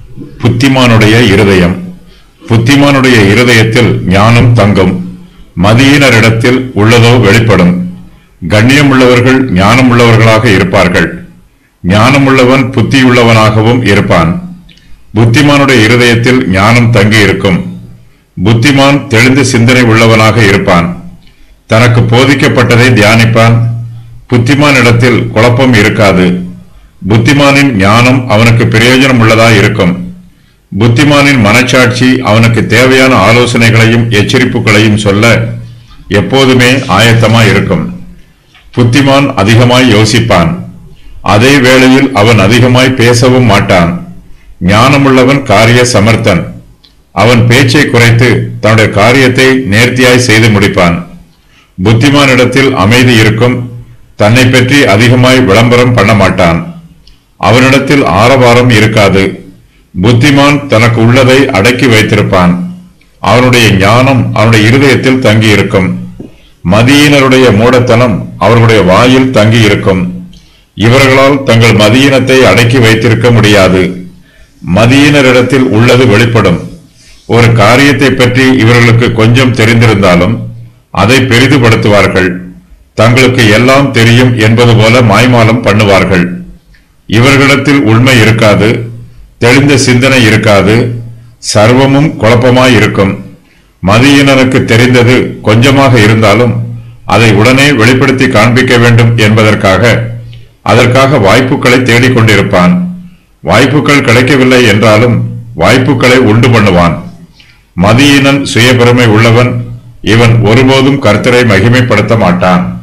புத்திமானுடைய இருதயம் புத்திமானுடைய இருதயத்தில் ஞானம் தங்கும் மதியினரிடத்தில் உள்ளதோ வெளிப்படும் கண்ணியமுள்ளவர்கள் ஞானமுள்ளவர்களாக இருப்பார்கள் ஞானமுள்ளவன் புத்தியுள்ளவனாகவும் இருப்பான் புத்திமானுடைய இருதயத்தில் ஞானம் தங்கி இருக்கும் புத்திமான் தெளிந்த சிந்தனை உள்ளவனாக இருப்பான் தனக்கு போதிக்கப்பட்டதை தியானிப்பான் புத்திமானிடத்தில் குழப்பம் இருக்காது புத்திமானின் ஞானம் அவனுக்கு பிரயோஜனம் உள்ளதாய் இருக்கும் புத்திமானின் மனச்சாட்சி அவனுக்கு தேவையான ஆலோசனைகளையும் எச்சரிப்புகளையும் சொல்ல எப்போதுமே ஆயத்தமாய் இருக்கும் புத்திமான் அதிகமாய் யோசிப்பான் அதே வேளையில் அவன் அதிகமாய் பேசவும் மாட்டான் ஞானமுள்ளவன் காரிய சமர்த்தன் அவன் பேச்சை குறைத்து தன்னுடைய காரியத்தை நேர்த்தியாய் செய்து முடிப்பான் புத்திமானிடத்தில் அமைதி இருக்கும் தன்னை பற்றி அதிகமாய் விளம்பரம் பண்ண மாட்டான் அவனிடத்தில் ஆரவாரம் இருக்காது புத்திமான் தனக்கு உள்ளதை அடக்கி வைத்திருப்பான் அவனுடைய ஞானம் அவனுடைய இருதயத்தில் தங்கியிருக்கும் மதியினருடைய மூடத்தனம் அவர்களுடைய வாயில் தங்கியிருக்கும் இவர்களால் தங்கள் மதியினத்தை அடக்கி வைத்திருக்க முடியாது மதியினரிடத்தில் உள்ளது வெளிப்படும் ஒரு காரியத்தை பற்றி இவர்களுக்கு கொஞ்சம் தெரிந்திருந்தாலும் அதை பெரிதுபடுத்துவார்கள் தங்களுக்கு எல்லாம் தெரியும் என்பது போல மாய்மாலம் பண்ணுவார்கள் இவர்களிடத்தில் உண்மை இருக்காது தெளிந்த சிந்தனை இருக்காது சர்வமும் குழப்பமாய் இருக்கும் மதியினருக்கு தெரிந்தது கொஞ்சமாக இருந்தாலும் அதை உடனே வெளிப்படுத்தி காண்பிக்க வேண்டும் என்பதற்காக அதற்காக வாய்ப்புகளை தேடிக் கொண்டிருப்பான் வாய்ப்புகள் கிடைக்கவில்லை என்றாலும் வாய்ப்புகளை உண்டு பண்ணுவான் மதியினன் சுயபெருமை உள்ளவன் இவன் ஒருபோதும் கர்த்தரை மகிமைப்படுத்த மாட்டான்